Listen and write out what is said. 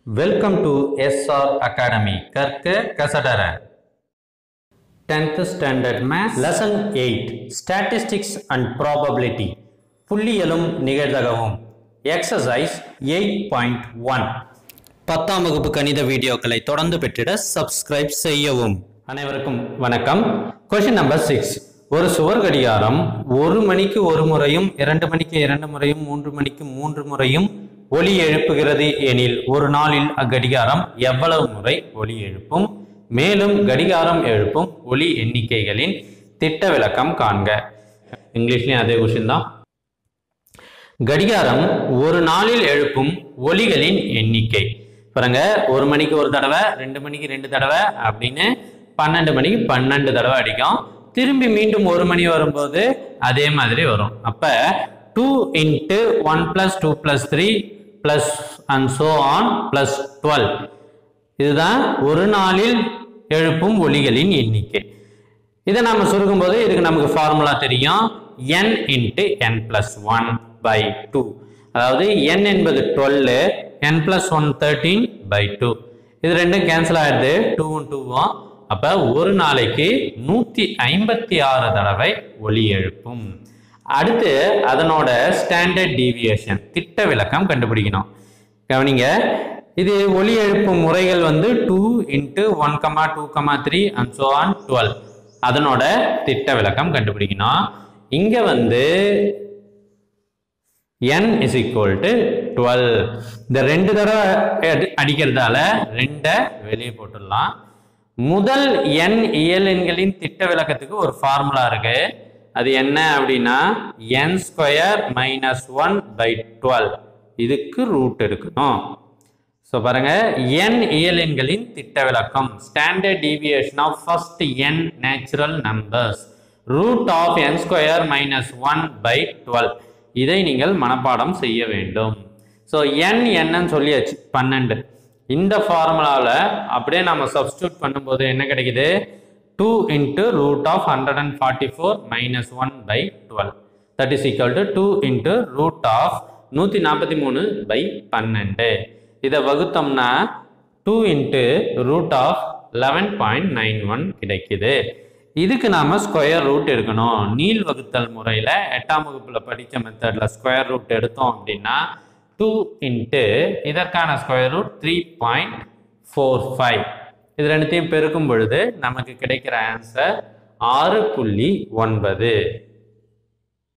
welcome to SR academy கற்க கசடர tenth standard maths lesson eight statistics and probability புள்ளியலும் நிகழ்தகவும் எக்ஸசைஸ் எயிட் பாயிண்ட் ஒன் பத்தாம் வகுப்பு கணித வீடியோக்களை தொடர்ந்து பெற்றிட சப்ஸ்கிரைப் செய்யவும் அனைவருக்கும் வணக்கம் கொஷின் நம்பர் சிக்ஸ் ஒரு சுவர் கடிகாரம் ஒரு மணிக்கு ஒரு முறையும் இரண்டு மணிக்கு இரண்டு முறையும் மூன்று மணிக்கு மூன்று முறையும் ஒலி எழுப்புகிறது எனில் ஒரு நாளில் அக்கடிகாரம் எவ்வளவு முறை ஒலி எழுப்பும் மேலும் கடிகாரம் எழுப்பும் ஒலி எண்ணிக்கைகளின் திட்ட விளக்கம் காண்க இங்கிலீஷ்லயும் அதே கொஷின் தான் கடிகாரம் ஒரு நாளில் எழுப்பும் ஒலிகளின் எண்ணிக்கை பாருங்க ஒரு மணிக்கு ஒரு தடவை ரெண்டு மணிக்கு ரெண்டு தடவை அப்படின்னு பன்னெண்டு மணிக்கு பன்னெண்டு தடவை அடிக்கும் திரும்பி மீண்டும் ஒரு மணி வரும்போது அதே மாதிரி வரும் அப்ப two into one plus two plus three plus and so on plus twelve இதுதான் ஒரு நாளில் எழுப்பும் ஒலிகளின் எண்ணிக்கை இதை நாம சுருக்கும் போது இதுக்கு நமக்கு ஃபார்முலா தெரியும் n into N plus one by two அதாவது n என்பது twelve n plus one thirteen by two இது ரெண்டும் கேன்சல் ஆயிடுது டூவும் டூவும் அப்ப ஒரு நாளைக்கு நூத்தி ஐம்பத்தி ஆறு தடவை ஒலி எழுப்பும் அடுத்து அதனோட ஸ்டாண்டர்ட் டீவியேஷன் திட்ட விளக்கம் கண்டுபிடிக்கணும் கவனிங்க இது ஒலி எழுப்பும் முறைகள் வந்து two into one comma two comma three and so on twelve அதனோட திட்ட விளக்கம் கண்டுபிடிக்கணும் இங்க வந்து n is equal to 12 இந்த ரெண்டு தடவை அடி- அடிக்கிறதால ரெண்டை வெளியே போட்டுடலாம் முதல் n இயல் எண்களின் திட்ட விளக்கத்துக்கு ஒரு ஃபார்முலா இருக்கு அது என்ன அப்படின்னா n square minus one by twelve இதுக்கு ரூட் எடுக்கணும் ஸோ பாருங்க n இயல் எண்களின் திட்ட விளக்கம் standard deviation of first n natural numbers root of n square minus one by twelve இதை நீங்கள் மனப்பாடம் செய்ய வேண்டும் ஸோ n என்னன்னு சொல்லியாச்சு பன்னெண்டு இந்த ஃபார்முலாவில் அப்படியே நம்ம சப்ஸ்டியூட் பண்ணும்போது என்ன கிடைக்குது two into root of hundred and forty four minus one by twelve that is equal to two into root of நூற்றி நாற்பத்தி மூணு பை பன்னெண்டு இதை வகுத்தோம்னா two into root of eleven point nine one கிடைக்குது இதுக்கு நாம ஸ்கொயர் ரூட் எடுக்கணும் நீள் வகுத்தல் முறையில் எட்டாம் வகுப்புல படித்த மெத்தடில் ஸ்கொயர் ரூட் எடுத்தோம் அப்படின்னா டூ இன்ட்டு இதற்கான square root three point four five இது ரெண்டுத்தையும் பெருக்கும் பொழுது நமக்கு கிடைக்கிற ஆன்சர் ஆறு புள்ளி ஒன்பது